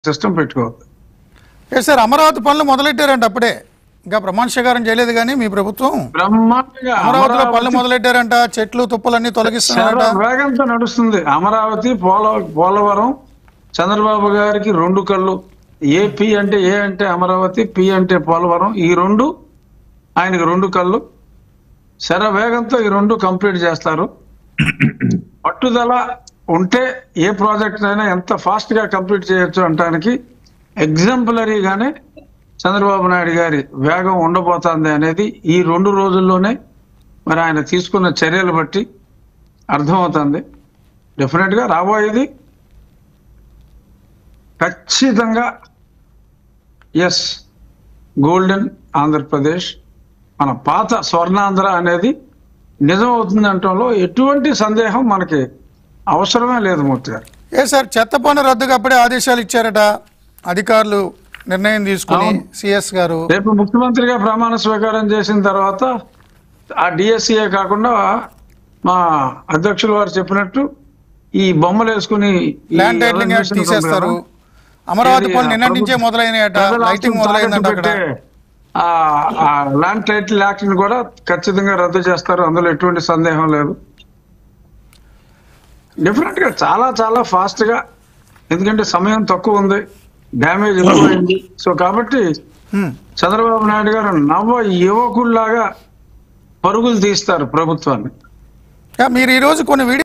System పెట్టుకోవద్దు ఏ sir Amaravati పనులు మొదలెట్టారంట అప్పుడే ఇంకా ప్రమాణ స్వీకారం చేయలేదు కానీ మీ ప్రభుత్వం బ్రహ్మాండంగా అమరావతిలో పనులు అమరావతి మొదలెట్టారంట చెట్లు తుప్పలన్నీ తొలగిస్తున్నారట శర వేగంతో నడుస్తుంది అమరావతి పోల పోలవరం చంద్రబాబు గారికి రెండు కళ్ళు ఏ పి అంటే ఏ అంటే అమరావతి పి అంటే పోలవరం ఈ రెండు ఆయనకి రెండు కళ్ళు శర వేగంతో ఈ రెండు కంప్లీట్ చేస్తారు పట్టుదల ఉంటే ఏ ప్రాజెక్ట్ అయినా ఎంత ఫాస్ట్ గా కంప్లీట్ చేయొచ్చు అంటానికి ఎగ్జాంపులరీగానే చంద్రబాబు నాయుడు గారి వేగం ఉండబోతోంది అనేది ఈ రెండు రోజుల్లోనే మరి ఆయన తీసుకున్న చర్యలు బట్టి అర్థమవుతుంది డెఫినెట్ గా రాబోయేది ఖచ్చితంగా ఎస్ గోల్డెన్ ఆంధ్రప్రదేశ్ మన పాత స్వర్ణాంధ్ర అనేది నిజం అవుతుంది అనటంలో ఎటువంటి సందేహం మనకి అవసరమే లేదు మూర్తి గారు ఏ సార్ చెత్త పన్ను రద్దుకు అప్పుడే ఆదేశాలు ఇచ్చారట అధికారులు నిర్ణయం తీసుకుని అవును. సిఎస్ గారు రేపు ముఖ్యమంత్రిగా ప్రమాణ స్వీకారం చేసిన తర్వాత ఆ డిఎస్సీఏ కాకుండా మా అధ్యక్షులు వారు చెప్పినట్టు ఈ బొమ్మలు వేసుకుని ఈ ల్యాండ్ టైటిలింగ్ యాక్ట్ ఎలక్షన్ తీసేస్తారు ప్రకారం అమరావతి ఏది పనులు నిన్నటి నుంచే ప్రభుత్వ- మొదలైనాయట ప్రజల లైటింగ్ ఆస్తులను మొదలైందంట తాకట్టు అక్కడ పెట్టే ఆ ఆ ల్యాండ్ టైటిల్ యాక్ట్ ని కూడా ఖచ్చితంగా రద్దు చేస్తారు అందులో ఎటువంటి సందేహం లేదు డెఫినెట్ గా చాలా చాలా ఫాస్ట్ గా ఎందుకంటే సమయం తక్కువ ఉంది డ్యామేజ్ ఎక్కువైంది సో కాబట్టి హ్మ్. చంద్రబాబు నాయుడు గారు నవ యువకుల్లాగా పరుగులు తీస్తారు ప్రభుత్వాన్ని యా, మీరు ఈరోజు కొన్ని వీడియో